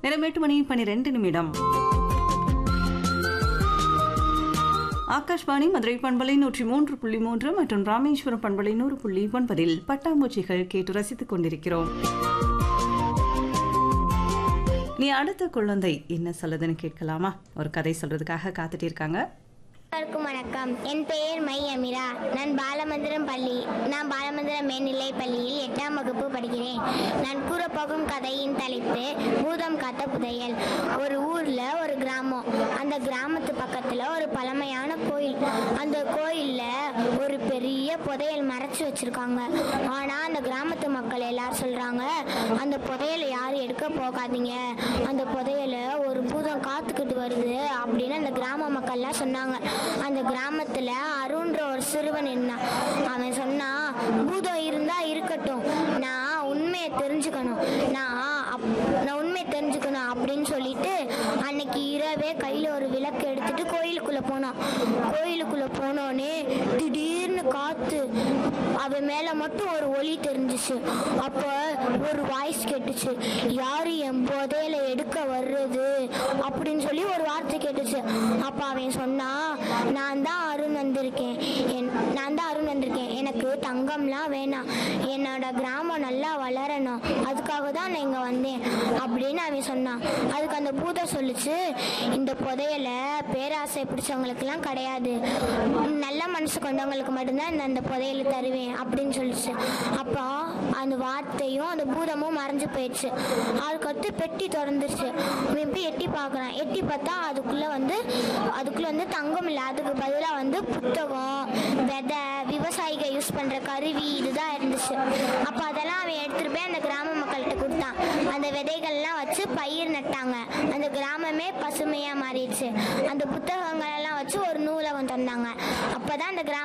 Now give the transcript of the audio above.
நேரம் எட்டு மணி பனிரெண்டு நிமிடம் ஆகாஷ்வாணி மதுரை பண்பலை நூற்றி மூன்று புள்ளி மூன்று மற்றும் ராமேஸ்வரம் பண்பலை நூறு புள்ளி ஒன்பதில் பட்டாம்பூச்சிகள் கேட்டு ரசித்துக் கொண்டிருக்கிறோம் நீ அடுத்த குழந்தை என்ன சொல்லுதுன்னு கேட்கலாமா ஒரு கதை சொல்றதுக்காக காத்துட்டு இருக்காங்க அனைவருக்கும் வணக்கம் என் பெயர் மை அமிரா நான் பாலமந்திரம் பள்ளி நான் பாலமந்திரம் மேல்நிலை பள்ளியில் எட்டாம் வகுப்பு படிக்கிறேன் நான் கூறப்போகும் கதையின் தலைப்பு பூதம் காத்த புதையல் ஒரு ஊர்ல ஒரு கிராமம் அந்த கிராமத்து பக்கத்துல ஒரு பழமையான கோயில் அந்த கோயில்ல ஒரு பெரிய புதையல் மறைச்சு வச்சிருக்காங்க ஆனா அந்த கிராமத்து மக்கள் எல்லாரும் சொல்றாங்க அந்த புதையலை யாரும் எடுக்க போகாதீங்க அந்த புதையலை ஒரு பூதம் காத்துக்கிட்டு வருது அப்படின்னு அந்த கிராம மக்கள்லாம் சொன்னாங்க அந்த கிராமத்துல அருண்ன்ற ஒரு சிறுவன் இருந்தான் அவன் சொன்னான் பூதம் இருந்தா இருக்கட்டும் நான் உண்மையை தெரிஞ்சுக்கணும் நான் அப்- நான் உண்மையை தெரிஞ்சுக்கணும் அப்படின்னு சொல்லிட்டு அன்னைக்கு இரவே கையில ஒரு விளக்கு எடுத்துட்டு கோயிலுக்குள்ள போனான் கோயிலுக்குள்ள போனோடனே திடீர்னு காத்து அவன் மேல மட்டும் ஒரு ஒளி தெரிஞ்சுச்சு அப்ப ஒரு வாய்ஸ் கேட்டுச்சு யாரு என் புதையல எடுக்க வர்றது அப்படின்னு சொல்லி ஒரு வார்த்தை கேட்டுச்சு அப்ப அவன் சொன்னா நான் தான் அருண் வந்திருக்கேன் என்- நான் தான் அருண் வந்திருக்கேன் எனக்கு தங்கம்லாம் வேணாம் என்னோட கிராமம் நல்லா வளரணும் அதுக்காக தான் நான் இங்க வந்தேன் அப்படின்னு அவன் சொன்னான் அதுக்கு அந்த பூதம் சொல்லுச்சு இந்த புதையல பேராசை பிடிச்சவங்களுக்குலாம் கிடையாது நல்ல மனசு கொண்டவங்களுக்கு மட்டும்தான் நான் அந்த புதையலை தருவேன் அப்படின்னு சொல்லிச்சு அப்போ அந்த வார்த்தையும் அந்த பூதமும் மறைஞ்சு போயிடுச்சு அதுக்கடுத்து பெட்டி திறந்துருச்சு அவன் போய் எட்டி பார்க்குறான் எட்டி பார்த்தா அதுக்குள்ளே வந்து அதுக்குள்ளே வந்து தங்கம் இல்லை அதுக்கு பதிலாக வந்து புத்தகம் விதை விவசாயிகள் யூஸ் பண்ணுற கருவி இதுதான் இருந்துச்சு அப்போ அதெல்லாம் அவன் எடுத்துகிட்டு போய் அந்த கிராம மக்கள்கிட்ட கொடுத்தான் அந்த விதைகள்லாம் வச்சு பயிர் நட்டாங்க அந்த கிராமமே பசுமையாக மாறிடுச்சு அந்த புத்தகங்கள் எல்லாம் வச்சு ஒரு நூலகம் தந்தாங்க அப்போ தான் அந்த கிராம